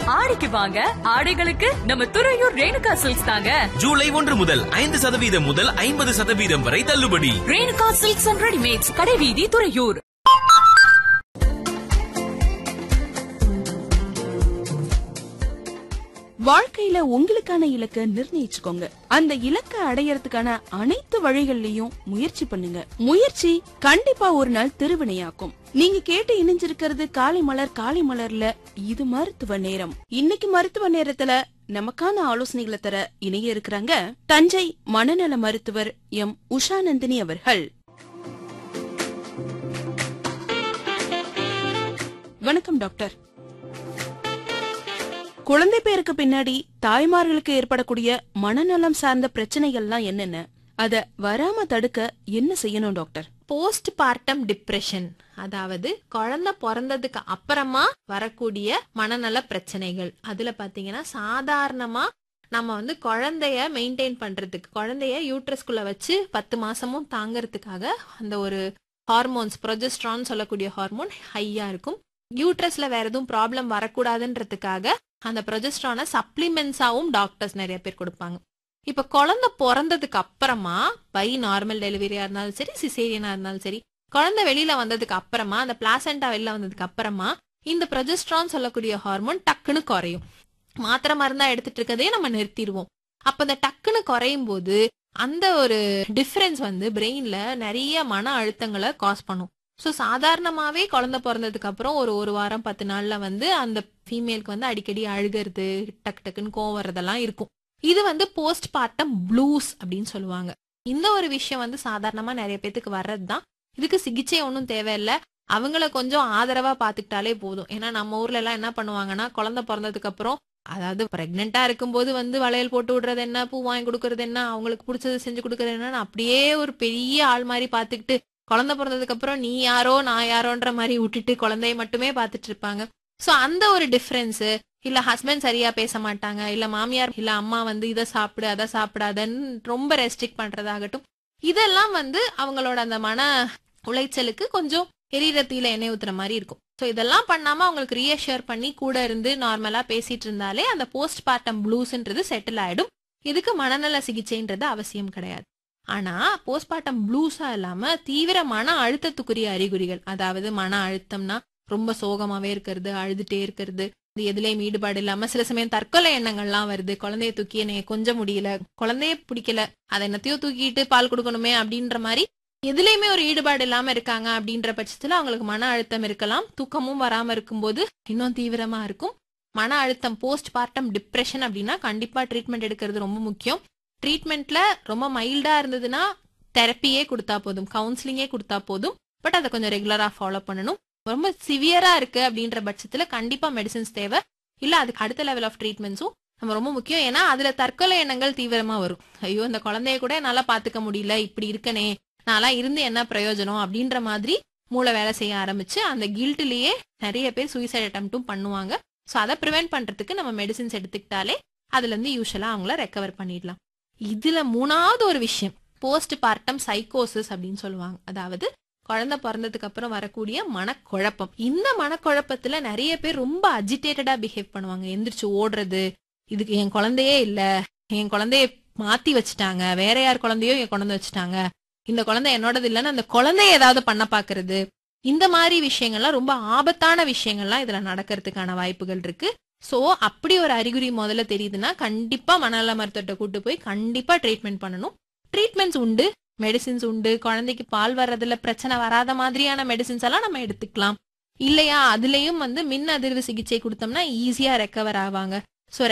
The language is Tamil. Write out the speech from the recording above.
ஆடிக்கு வாங்க ஆடைகளுக்கு நம்ம துறையூர் ரேணுகா சில்க்ஸ் தாங்க ஜூலை ஒன்று முதல் ஐந்து சதவீதம் முதல் ஐம்பது சதவீதம் வரை தள்ளுபடி ரேணுகா சில்க்ஸ் அண்ட் ரெடிமேட்ஸ் கடைவீதி துறையூர் வாழ்க்கையில உங்களுக்கான இலக்க நிர்ணயிச்சுக்கோங்க அந்த இலக்க அடையறதுக்கான அனைத்து வழிகள்லயும் முயற்சி பண்ணுங்க முயற்சி கண்டிப்பா ஒரு நாள் திருவினையாக்கும் நீங்க கேட்டு இணைஞ்சிருக்கிறது காலை மலர் காலை மலர்ல இது மருத்துவ நேரம் இன்னைக்கு மருத்துவ நேரத்துல நமக்கான ஆலோசனைகளை தர இணைய இருக்கிறாங்க தஞ்சை மனநல மருத்துவர் எம் உஷாநந்தினி அவர்கள் வணக்கம் டாக்டர் குழந்தை பேருக்கு பின்னாடி தாய்மார்களுக்கு ஏற்படக்கூடிய மனநலம் சார்ந்த பிரச்சனைகள்லாம் என்னென்ன அத வராம தடுக்க என்ன செய்யணும் டாக்டர் போஸ்ட் பார்ட்டம் டிப்ரெஷன் அதாவது குழந்தை பிறந்ததுக்கு அப்புறமா வரக்கூடிய மனநல பிரச்சனைகள் அதுல பாத்தீங்கன்னா சாதாரணமா நம்ம வந்து குழந்தைய மெயின்டைன் பண்றதுக்கு குழந்தைய யூட்ரஸ்குள்ள வச்சு பத்து மாசமும் தாங்கறதுக்காக அந்த ஒரு ஹார்மோன்ஸ் ப்ரொஜெஸ்ட்ரான் சொல்லக்கூடிய ஹார்மோன் ஹையா இருக்கும் யூட்ரஸ்ல வேற எதுவும் ப்ராப்ளம் வரக்கூடாதுன்றதுக்காக அந்த ப்ரொஜெஸ்ட்ரானை சப்ளிமெண்ட்ஸாவும் டாக்டர்ஸ் நிறைய பேர் கொடுப்பாங்க இப்ப குழந்தை பிறந்ததுக்கு அப்புறமா பை நார்மல் டெலிவரியா இருந்தாலும் சரி சிசேரியனா இருந்தாலும் சரி குழந்தை வெளியில வந்ததுக்கு அப்புறமா அந்த பிளாசண்டா வெளியில வந்ததுக்கு அப்புறமா இந்த ப்ரொஜெஸ்ட்ரான் சொல்லக்கூடிய ஹார்மோன் டக்குன்னு குறையும் மாத்திரை மருந்தா எடுத்துட்டு இருக்கதே நம்ம நிறுத்திடுவோம் அப்ப அந்த டக்குன்னு குறையும் போது அந்த ஒரு டிஃபரன்ஸ் வந்து பிரெயின்ல நிறைய மன அழுத்தங்களை காஸ் பண்ணும் ஸோ சாதாரணமாவே குழந்தை பிறந்ததுக்கு அப்புறம் ஒரு ஒரு வாரம் பத்து நாள்ல வந்து அந்த ஃபீமேலுக்கு வந்து அடிக்கடி அழுகிறது டக்கு டக்குன்னு கோவம் வர்றதெல்லாம் இருக்கும் இது வந்து போஸ்ட் பார்ட்டம் ப்ளூஸ் அப்படின்னு சொல்லுவாங்க இந்த ஒரு விஷயம் வந்து சாதாரணமா நிறைய பேத்துக்கு வர்றது தான் இதுக்கு சிகிச்சை ஒன்றும் தேவையில்ல அவங்கள கொஞ்சம் ஆதரவா பாத்துக்கிட்டாலே போதும் ஏன்னா நம்ம ஊர்ல எல்லாம் என்ன பண்ணுவாங்கன்னா குழந்தை பிறந்ததுக்கு அப்புறம் அதாவது பிரெக்னெண்டா இருக்கும்போது வந்து வளையல் போட்டு விடுறது என்ன பூ வாங்கி கொடுக்கறது என்ன அவங்களுக்கு பிடிச்சது செஞ்சு கொடுக்கறது என்னன்னு அப்படியே ஒரு பெரிய ஆள் மாதிரி பாத்துக்கிட்டு குழந்தை பிறந்ததுக்கு அப்புறம் நீ யாரோ நான் யாரோன்ற மாதிரி விட்டுட்டு குழந்தைய மட்டுமே பாத்துட்டு இருப்பாங்க சோ அந்த ஒரு டிஃபரன்ஸ் இல்ல ஹஸ்பண்ட் சரியா பேச மாட்டாங்க இல்ல மாமியார் இல்ல அம்மா வந்து இதை சாப்பிடு அதை சாப்பிடாதன்னு ரொம்ப ரெஸ்ட்ரிக்ட் பண்றதாகட்டும் இதெல்லாம் வந்து அவங்களோட அந்த மன உளைச்சலுக்கு கொஞ்சம் எரியறத்தில எண்ணெய் ஊத்துற மாதிரி இருக்கும் சோ இதெல்லாம் பண்ணாம அவங்களுக்கு ரீஅஷூர் பண்ணி கூட இருந்து நார்மலா பேசிட்டு இருந்தாலே அந்த போஸ்ட் பார்ட்டம் ப்ளூஸ்ன்றது செட்டில் ஆயிடும் இதுக்கு மனநல சிகிச்சைன்றது அவசியம் கிடையாது ஆனா போஸ்ட்மார்ட்டம் ப்ளூஸா இல்லாம தீவிர மன அழுத்தத்துக்குரிய அறிகுறிகள் அதாவது மன அழுத்தம்னா ரொம்ப சோகமாவே இருக்கிறது அழுதுட்டே இருக்கிறது இது எதுலயும் ஈடுபாடு இல்லாம சில சமயம் தற்கொலை எண்ணங்கள்லாம் வருது குழந்தைய தூக்கி என்னைய கொஞ்சம் முடியல குழந்தைய பிடிக்கல அதை என்னத்தையோ தூக்கிட்டு பால் கொடுக்கணுமே அப்படின்ற மாதிரி எதுலயுமே ஒரு ஈடுபாடு இல்லாம இருக்காங்க அப்படின்ற பட்சத்துல அவங்களுக்கு மன அழுத்தம் இருக்கலாம் தூக்கமும் வராம இருக்கும்போது இன்னும் தீவிரமா இருக்கும் மன அழுத்தம் போஸ்ட் பார்ட்டம் டிப்ரெஷன் அப்படின்னா கண்டிப்பா ட்ரீட்மெண்ட் எடுக்கிறது ரொம்ப முக்கியம் ட்ரீட்மெண்ட்ல ரொம்ப மைல்டா இருந்ததுன்னா தெரப்பியே கொடுத்தா போதும் கவுன்சிலிங்கே கொடுத்தா போதும் பட் அதை கொஞ்சம் ரெகுலரா ஃபாலோ பண்ணணும் ரொம்ப சிவியரா இருக்கு அப்படின்ற பட்சத்துல கண்டிப்பா மெடிசின்ஸ் தேவை இல்ல அதுக்கு அடுத்த லெவல் ஆஃப் ட்ரீட்மெண்ட்ஸும் நம்ம ரொம்ப முக்கியம் ஏன்னா அதுல தற்கொலை எண்ணங்கள் தீவிரமா வரும் ஐயோ இந்த குழந்தைய கூட என்னால பாத்துக்க முடியல இப்படி இருக்கனே நான்லாம் இருந்து என்ன பிரயோஜனம் அப்படின்ற மாதிரி மூளை வேலை செய்ய ஆரம்பிச்சு அந்த கில்ட்லயே நிறைய பேர் சூசைட் அட்டம்ப்டும் பண்ணுவாங்க ஸோ அதை ப்ரிவென்ட் பண்றதுக்கு நம்ம மெடிசின்ஸ் எடுத்துக்கிட்டாலே அதுல இருந்து யூஸ்வலா அவங்கள ரெக்கவர் பண்ணிடலாம் இதுல மூணாவது ஒரு விஷயம் போஸ்ட் பார்ட்டம் சைக்கோசிஸ் அப்படின்னு சொல்லுவாங்க அதாவது குழந்தை பிறந்ததுக்கு அப்புறம் வரக்கூடிய மனக்குழப்பம் இந்த மனக்குழப்பத்துல நிறைய பேர் ரொம்ப அஜிடேட்டடா பிஹேவ் பண்ணுவாங்க எந்திரிச்சு ஓடுறது இதுக்கு என் குழந்தையே இல்ல என் குழந்தைய மாத்தி வச்சுட்டாங்க வேற யார் குழந்தையோ என் குழந்தை வச்சுட்டாங்க இந்த குழந்தை என்னோடது இல்லைன்னு அந்த குழந்தைய ஏதாவது பண்ண பாக்குறது இந்த மாதிரி விஷயங்கள்லாம் ரொம்ப ஆபத்தான விஷயங்கள்லாம் இதுல நடக்கிறதுக்கான வாய்ப்புகள் இருக்கு சோ அப்படி ஒரு அறிகுறி முதல்ல தெரியுதுன்னா கண்டிப்பா மனநல மருத்துவத்தை கூட்டு போய் கண்டிப்பா ட்ரீட்மெண்ட் பண்ணணும் ட்ரீட்மெண்ட்ஸ் உண்டு மெடிசின்ஸ் உண்டு குழந்தைக்கு பால் வர்றதுல பிரச்சனை வராத மாதிரியான மெடிசின்ஸ் எல்லாம் நம்ம எடுத்துக்கலாம் இல்லையா அதுலயும் வந்து மின் அதிர்வு சிகிச்சை கொடுத்தோம்னா ஈஸியா ரெக்கவர் ஆவாங்க